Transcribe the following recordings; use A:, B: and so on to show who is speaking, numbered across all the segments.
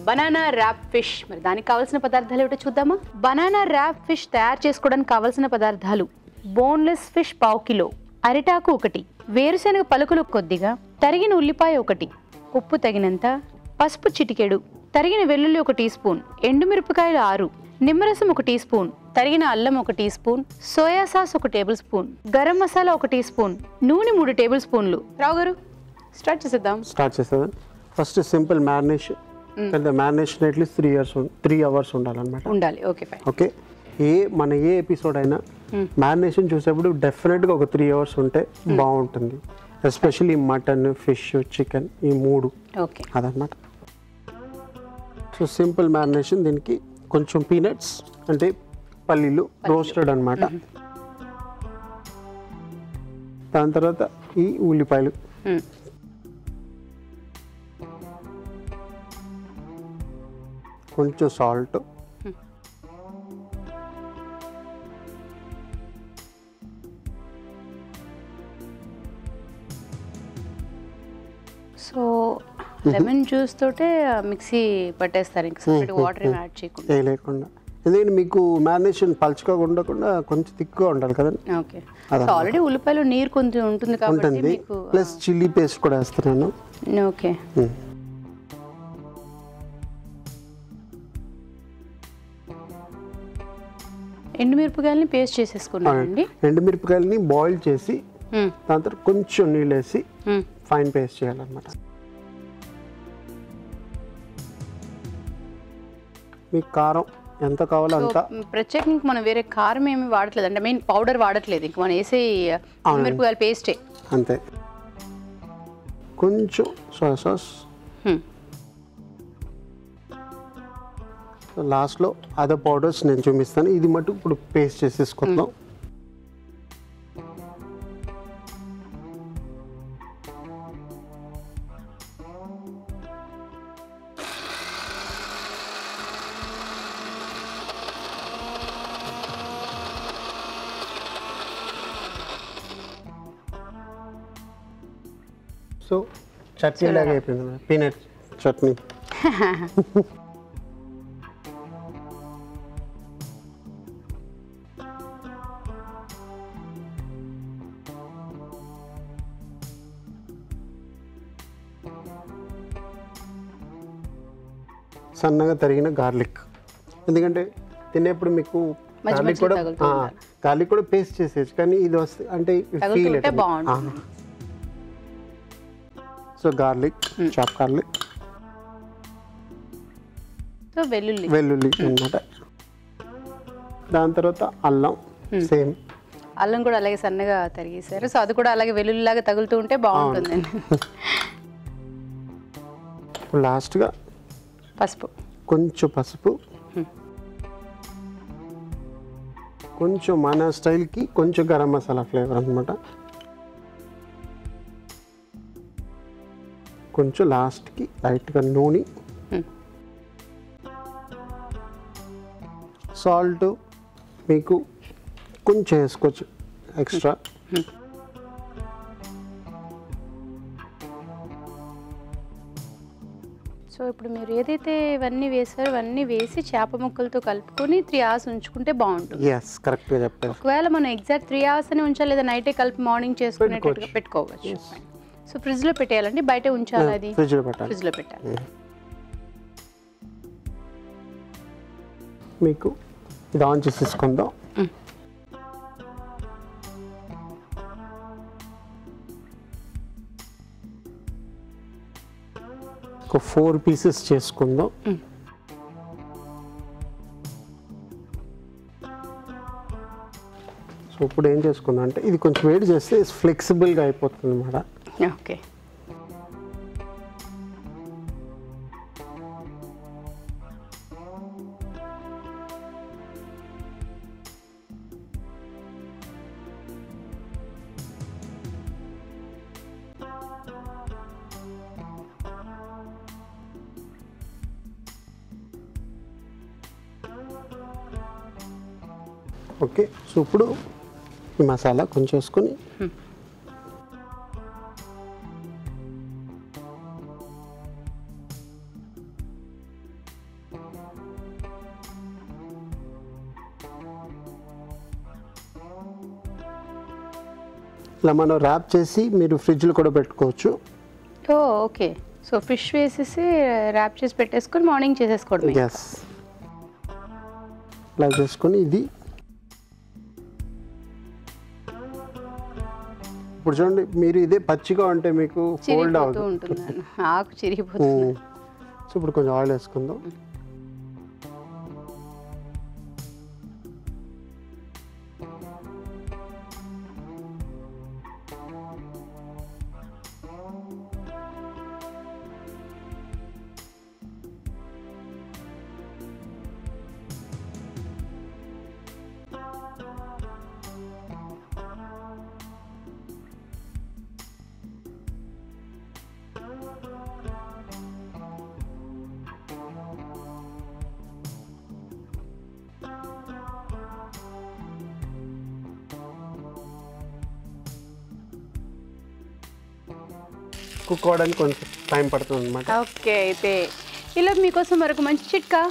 A: Banana wrap fish మరి దానికి కావాల్సిన పదార్థాలు ఏమిటో చూద్దామా బనానా ర్యాప్ ఫిష్ తయారు చేసుకోవడానికి కావాల్సిన పదార్థాలు బోన్లెస్ ఫిష్ పావు కిలో అరిటాకు ఒకటి వేరుశనగ పలుకులు కొద్దిగా తరిగిన ఉల్లిపాయ ఒకటి ఉప్పు తగినంత పసుపు చిటికెడు తరిగిన వెల్లుల్లి ఒక టీ స్పూన్ ఎండుమిరపకాయలు ఆరు నిమ్మరసం ఒక టీ స్పూన్ తరిగిన అల్లం ఒక టీ స్పూన్ సోయా సాస్ ఒక టేబుల్ స్పూన్ గరం మసాలా ఒక టీ స్పూన్ నూనె మూడు టేబుల్ స్పూన్లు రావు గారు స్టార్ట్ చేసేద్దాం
B: స్టార్ట్ చేసేదాన్ని ఫస్ట్ సింపుల్ మ్యారినేషన్ పెద్ద marination at least three years three hours ఉండాలన్నమాట
A: ఉండాలి ఓకే ఫైన్
B: ఓకే ఏ మన ఏ ఎపిసోడ్ అయినా మ్యారినేషన్ చూసేప్పుడు డెఫినెట్గా ఒక త్రీ అవర్స్ ఉంటే బాగుంటుంది ఎస్పెషల్లీ మటన్ ఫిష్ చికెన్ ఈ మూడు
A: ఓకే
B: అదనమాట సో సింపుల్ మ్యారినేషన్ దీనికి కొంచెం పీనట్స్ అంటే పల్లీలు రోస్టెడ్ అన్నమాట దాని తర్వాత ఈ ఉల్లిపాయలు కొంచెం సాల్ట్
A: సో లెమన్ జ్యూస్ తోటే మిక్సీ పట్టేస్తారు ఇంకా సపరేట్ వాటర్ ఏమి యాడ్ చేయకుండా
B: ఏ లేకుండా ఎందుకంటే మీకు మ్యారినేషన్ పలుచగా ఉండకుండా కొంచెం తిక్కుగా ఉండాలి కదండి
A: ఓకే సో ఆల్రెడీ ఉల్లిపాయలు నీరు కొంచెం ఉంటుంది కాబట్టి
B: ఉంటుంది
A: మీకు
B: ప్లస్ చిల్లీ పేస్ట్ కూడా వేస్తున్నాను
A: ఓకే
B: Hmm.
A: ఎండుమిరపకాయలని పేస్ట్ చేసేసుకున్నానండి
B: ఎండుమిరపకాయలని బాయిల్ చేసి
A: మ్మ్.
B: దాని తర్వాత కొంచెం నీళ్ళు వేసి
A: మ్మ్.
B: ఫైన్ పేస్ట్ చేయాలన్నమాట మీకు కారం ఎంత కావాలో
A: సో
B: అంత
A: మ్, ప్రత్యేకంగా మనం వేరే కారం ఏమి వాడట్లేదు అంటే మెయిన్ పౌడర్ వాడట్లేదు ఇంక మనం వేసే మిరపకాయల పేస్టే
B: అంతే కొంచెం సోయా సాస్ లాస్ట్లో అదర్ పౌడర్స్ నేను చూపిస్తాను ఇది మటు ఇప్పుడు పేస్ట్ చేసేసుకుందాం సో చట్నీ లాగా అయిపోయింది పీనట్ చట్నీ సన్నగా తరిగిన గార్లిక్ ఎందుకంటే తినేప్పుడు మీకు
A: మధ్య
B: గార్లిక్
A: మధ్యలో
B: కూడా
A: తగులుతూ
B: గార్లిక్ కూడా పేస్ట్ చేసేయచ్చు కానీ ఇది వస్తే అంటే ఫీల్
A: తగులుతుంటే బాగుంటుంది.
B: So garlic chop garlic
A: so వెల్లుల్లి
B: వెల్లుల్లి అన్నమాట దాని తర్వాత అల్లం సేమ్
A: అల్లం కూడా అలాగే సన్నగా తరిగేశారు సో అది కూడా అలాగే వెల్లుల్లిలాగా తగులుతూ ఉంటే బాగుంటుందండి
B: లాస్ట్గా
A: పసుపు
B: కొంచెం పసుపు కొంచెం మన స్టైల్కి కొంచెం గరం మసాలా ఫ్లేవర్ అనమాట కొంచెం లాస్ట్కి లైట్గా నూనె
A: Hmm.
B: సాల్ట్ మీకు కొంచెం వేసుకోవచ్చు ఎక్స్ట్రా
A: సో ఇప్పుడు మీరు ఏదైతే ఇవన్నీ వేసారో ఇవన్నీ వేసి చేప ముక్కలతో కలుపుకొని త్రీ అవర్స్ ఉంచుకుంటే బాగుంటుంది
B: ఎస్ కరెక్ట్గా చెప్పారు
A: ఒకవేళ మనం ఎగ్జాక్ట్ త్రీ అవర్స్ అని ఉంచాలి లేదా నైటే కలిపి మార్నింగ్ చేసుకునేటట్టుగా పెట్టుకోవచ్చు సో ఫ్రిడ్జ్ లో పెట్టేయాలండి బయట ఉంచాలి అది
B: ఫ్రిడ్జ్లో పెట్టాలి
A: ఫ్రిడ్జ్ లో పెట్టాలి
B: మీకు ఇది ఆన్ చేసేసుకుందాం ఒక ఫోర్ పీసెస్ చేసుకుందాం సో ఇప్పుడు ఏం చేసుకుందాం అంటే ఇది కొంచెం వేడి చేస్తే ఫ్లెక్సిబుల్గా అయిపోతుంది అన్నమాట
A: ఓకే
B: ఓకే సో ఇప్పుడు ఈ మసాలా కొంచెం వేసుకొని ఇలా మనం ర్యాప్ చేసి మీరు ఫ్రిడ్జ్లో కూడా పెట్టుకోవచ్చు
A: ఓ ఓకే సో ఫిష్ వేసేసి ర్యాప్ చేసి పెట్టేసుకొని మార్నింగ్ చేసేసుకోవడమే
B: ఎస్ ఇలా చేసుకొని ఇది ఇప్పుడు చూడండి మీరు ఇదే పచ్చిగా ఉంటే మీకు ఫోల్డ్
A: చిరిగిపోతూ
B: అవ్వదు
A: ఉంటుంది ఆకు చిరిగిపోతుంది
B: సో ఇప్పుడు కొంచెం ఆయిల్ వేసుకుందాం కుక్ అవ్వడానికి కొంచెం టైం పడుతుంది అనమాట
A: ఓకే అయితే ఇలా మీకోసం మరొక మంచి చిట్కా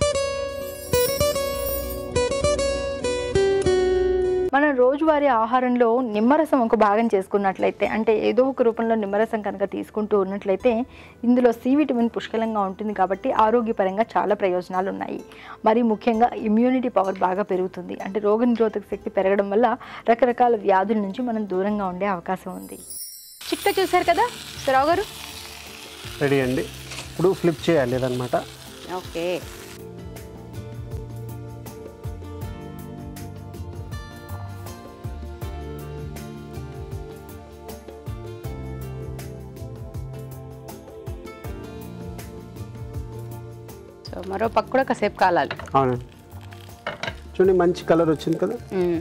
C: మనం రోజువారీ ఆహారంలో నిమ్మరసం ఒక భాగం చేసుకున్నట్లయితే అంటే ఏదో ఒక రూపంలో నిమ్మరసం కనుక తీసుకుంటూ ఉన్నట్లయితే ఇందులో సి విటమిన్ పుష్కలంగా ఉంటుంది కాబట్టి ఆరోగ్యపరంగా చాలా ప్రయోజనాలు ఉన్నాయి మరి ముఖ్యంగా ఇమ్యూనిటీ పవర్ బాగా పెరుగుతుంది అంటే రోగనిరోధక శక్తి పెరగడం వల్ల రకరకాల వ్యాధుల నుంచి మనం దూరంగా ఉండే అవకాశం ఉంది
A: చిట్కా చూశారు కదా సో రావు గారు
B: రెడీ అండి ఇప్పుడు ఫ్లిప్ చేయాలి ఇదనమాట
A: ఓకే సో మరో పక్క కూడా కాసేపు కాలాలి
B: అవునండి చూడండి మంచి కలర్ వచ్చింది కదా
A: మ్మ్.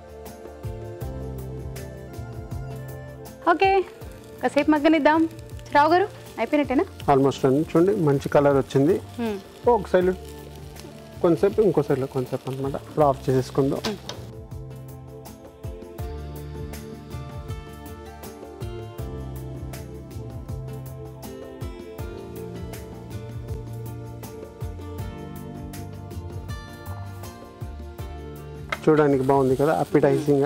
A: ఓకే కాసేపు మగ్గనిద్దాం రావు గారు అయిపోయినట్టేనా
B: ఆల్మోస్ట్ అండి చూడండి మంచి కలర్ వచ్చింది
A: మ్మ్.
B: ఒక సైడ్ కొంతసేపు ఇంకో సైడ్లో కొంతసేపు అనమాట ఇప్పుడు ఆఫ్ చేసేసుకుందాం చూడడానికి బాగుంది కదా అప్పిటైజింగ్గా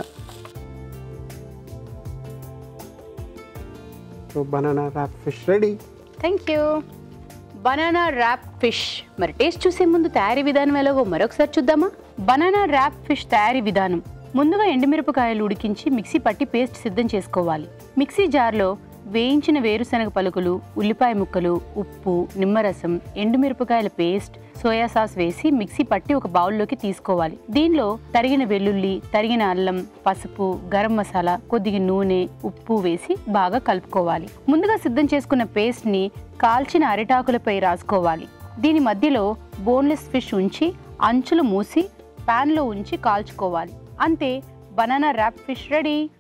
B: so banana wrap fish ready
A: thank you banana wrap fish మరి టేస్ట్ చూసే ముందు తయారీ విధానం ఎలాగో మరొకసారి చూద్దామా బనానా ర్యాప్ ఫిష్ తయారీ విధానం ముందుగా ఎండుమిరపకాయలు ఉడికించి మిక్సీ పట్టి పేస్ట్ సిద్ధం చేసుకోవాలి మిక్సీ జార్లో వేయించిన వేరుశనగ పలుకులు ఉల్లిపాయ ముక్కలు ఉప్పు నిమ్మరసం ఎండుమిరపకాయల పేస్ట్ సోయా సాస్ వేసి మిక్సీ పట్టి ఒక బౌల్లోకి తీసుకోవాలి దీనిలో తరిగిన వెల్లుల్లి తరిగిన అల్లం పసుపు గరం మసాలా కొద్దిగా నూనె ఉప్పు వేసి బాగా కలుపుకోవాలి ముందుగా సిద్ధం చేసుకున్న పేస్ట్ ని కాల్చిన అరిటాకులపై రాసుకోవాలి దీని మధ్యలో బోన్లెస్ ఫిష్ ఉంచి అంచులు మూసి పాన్లో ఉంచి కాల్చుకోవాలి అంతే బనానా ర్యాప్ ఫిష్ రెడీ